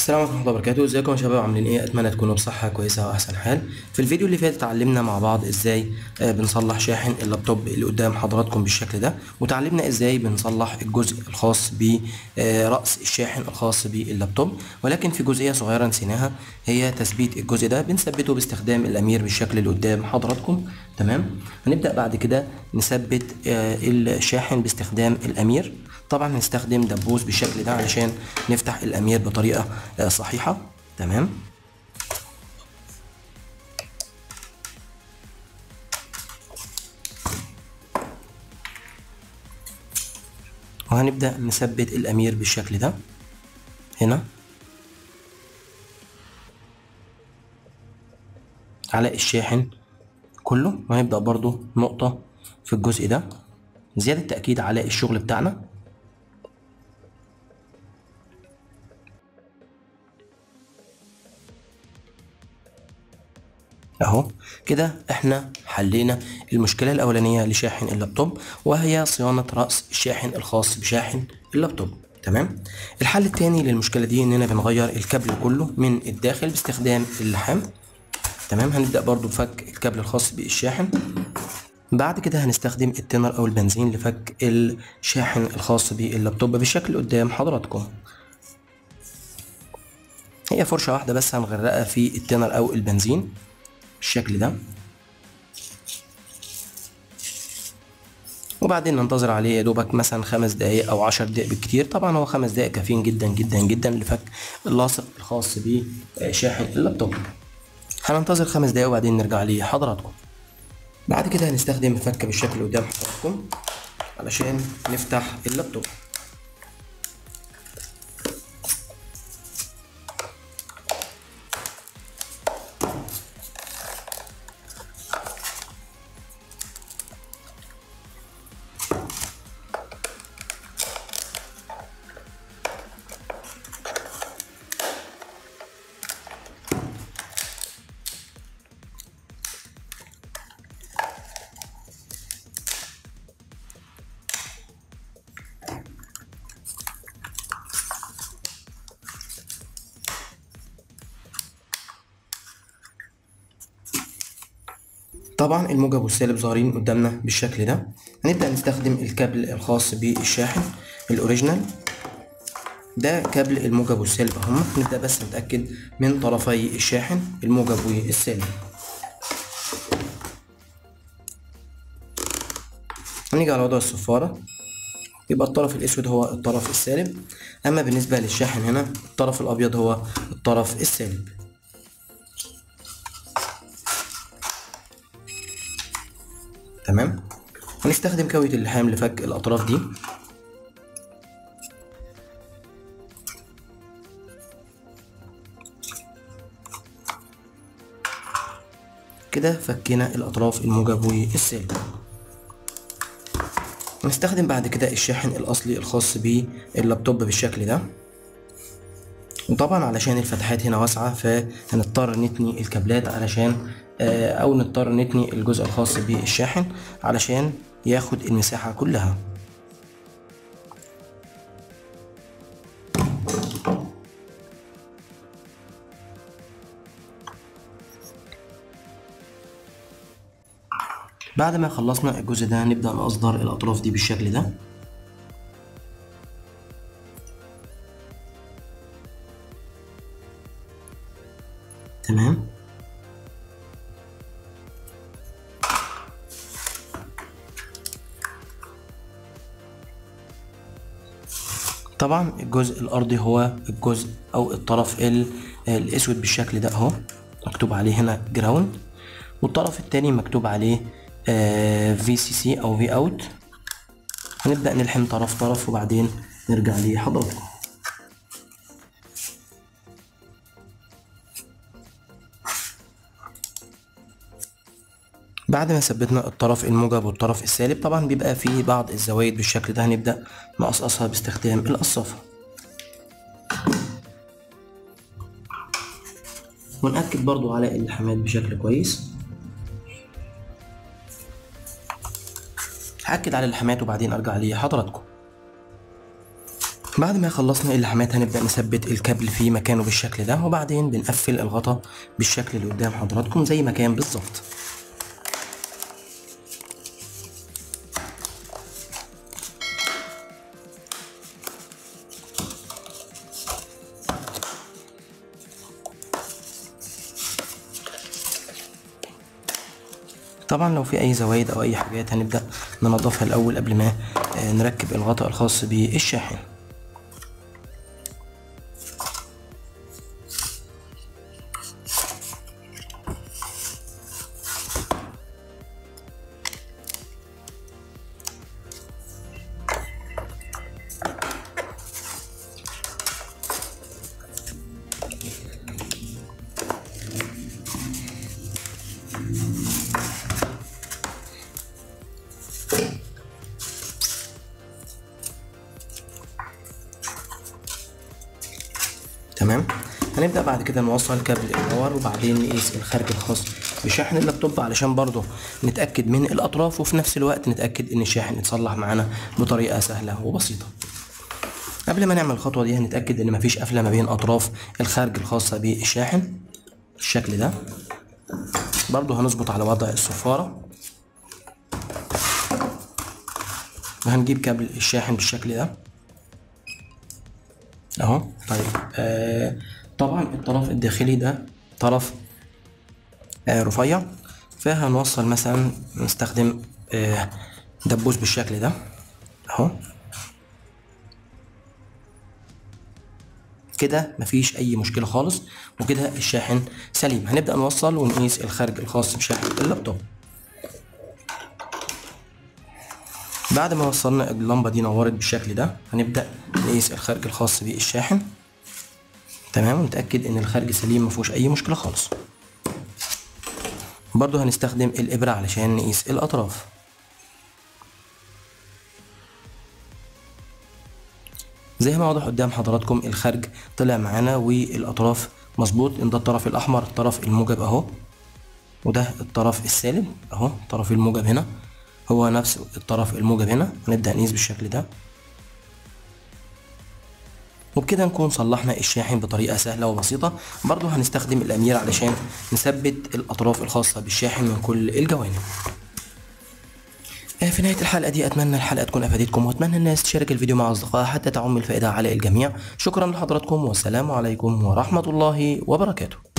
السلام عليكم ورحمة الله وبركاته ازيكم يا شباب عاملين ايه اتمنى تكونوا بصحة كويسة واحسن حال في الفيديو اللي فات اتعلمنا مع بعض ازاي آه، بنصلح شاحن اللابتوب اللي قدام حضراتكم بالشكل ده وتعلمنا ازاي بنصلح الجزء الخاص برأس الشاحن الخاص باللابتوب ولكن في جزئية صغيرة نسيناها هي تثبيت الجزء ده بنثبته باستخدام الامير بالشكل اللي قدام حضراتكم تمام هنبدأ بعد كده نثبت آه، الشاحن باستخدام الامير طبعا هنستخدم دبوس بالشكل ده علشان نفتح الامير بطريقه آه، صحيحه تمام وهنبدا نثبت الامير بالشكل ده هنا على الشاحن كله وهنبدا برضو نقطه في الجزء ده زياده تاكيد على الشغل بتاعنا اهو كده احنا حلينا المشكلة الأولانية لشاحن اللابتوب وهي صيانة رأس الشاحن الخاص بشاحن اللابتوب تمام الحل التاني للمشكلة دي اننا بنغير الكابل كله من الداخل باستخدام اللحام تمام هنبدأ برضو بفك الكابل الخاص بالشاحن بعد كده هنستخدم التنر او البنزين لفك الشاحن الخاص باللابتوب بالشكل قدام حضراتكم هي فرشة واحدة بس هنغرقها في التنر او البنزين بالشكل ده وبعدين ننتظر عليه يا دوبك مثلا خمس دقايق او عشر دقايق بالكتير طبعا هو خمس دقايق كافيين جدا جدا جدا لفك اللاصق الخاص بشاحن اللابتوب هننتظر خمس دقايق وبعدين نرجع لحضراتكم بعد كده هنستخدم مفك بالشكل اللي قدام حضراتكم علشان نفتح اللابتوب طبعا الموجب والسالب ظاهرين قدامنا بالشكل ده هنبدأ نستخدم الكابل الخاص بالشاحن الاوريجينال ده كابل الموجب والسالب اهم نبدأ بس نتأكد من طرفي الشاحن الموجب والسالب هنيجي على وضع الصفارة يبقى الطرف الاسود هو الطرف السالب اما بالنسبة للشاحن هنا الطرف الابيض هو الطرف السالب تمام هنستخدم كاوية اللحام لفك الأطراف دي كده فكينا الأطراف الموجب والسالب هنستخدم بعد كده الشاحن الأصلي الخاص باللابتوب بالشكل ده وطبعا علشان الفتحات هنا واسعة فهنضطر نتني الكابلات علشان او نضطر نتني الجزء الخاص بالشاحن علشان ياخد المساحة كلها بعد ما خلصنا الجزء ده نبدأ نصدر الأطراف دي بالشكل ده تمام طبعا الجزء الارضي هو الجزء او الطرف الاسود بالشكل ده اهو مكتوب عليه هنا جراوند والطرف التاني مكتوب عليه في سي سي او في اوت هنبدأ نلحم طرف طرف وبعدين نرجع لحضراتكم بعد ما ثبتنا الطرف الموجب والطرف السالب طبعا بيبقى فيه بعض الزوايد بالشكل ده هنبدأ نقصقصها باستخدام القصافة ونأكد برضو على اللحامات بشكل كويس هأكد على اللحامات وبعدين أرجع لحضراتكم بعد ما خلصنا اللحامات هنبدأ نثبت الكابل في مكانه بالشكل ده وبعدين بنقفل الغطا بالشكل اللي قدام حضراتكم زي ما كان بالظبط طبعا لو في اي زوايد او اي حاجات هنبدأ ننضفها الاول قبل ما آه، نركب الغطاء الخاص بالشاحن تمام هنبدأ بعد كده نوصل كابل الباور وبعدين نقيس الخارج الخاص بشاحن اللابتوب علشان برضه نتأكد من الأطراف وفي نفس الوقت نتأكد إن الشاحن اتصلح معانا بطريقة سهلة وبسيطة قبل ما نعمل الخطوة دي هنتأكد إن مفيش قفلة ما بين أطراف الخارج الخاصة بالشاحن بالشكل ده برضه هنظبط على وضع الصفارة وهنجيب كابل الشاحن بالشكل ده اهو طيب آه طبعا الطرف الداخلي ده طرف آه رفيع فهنوصل مثلا نستخدم آه دبوس بالشكل ده اهو كده مفيش اي مشكله خالص وكده الشاحن سليم هنبدا نوصل ونقيس الخارج الخاص بشاحن اللابتوب بعد ما وصلنا اللمبه دي نورت بالشكل ده هنبدا نقيس الخارج الخاص بالشاحن تمام ونتاكد ان الخارج سليم مفيهوش اي مشكله خالص برضو هنستخدم الابره علشان نقيس الاطراف زي ما واضح قدام حضراتكم الخارج طلع معانا والاطراف مظبوط ان ده الطرف الاحمر الطرف الموجب اهو وده الطرف السالب اهو الطرف الموجب هنا هو نفس الطرف الموجب هنا هنبدأ نقيس بالشكل ده وبكده نكون صلحنا الشاحن بطريقة سهلة وبسيطة برضو هنستخدم الأمير علشان نثبت الأطراف الخاصة بالشاحن من كل الجوانب في نهاية الحلقة دي أتمنى الحلقة تكون أفادتكم وأتمنى الناس تشارك الفيديو مع أصدقائها حتى تعم الفائدة على الجميع شكرا لحضراتكم والسلام عليكم ورحمة الله وبركاته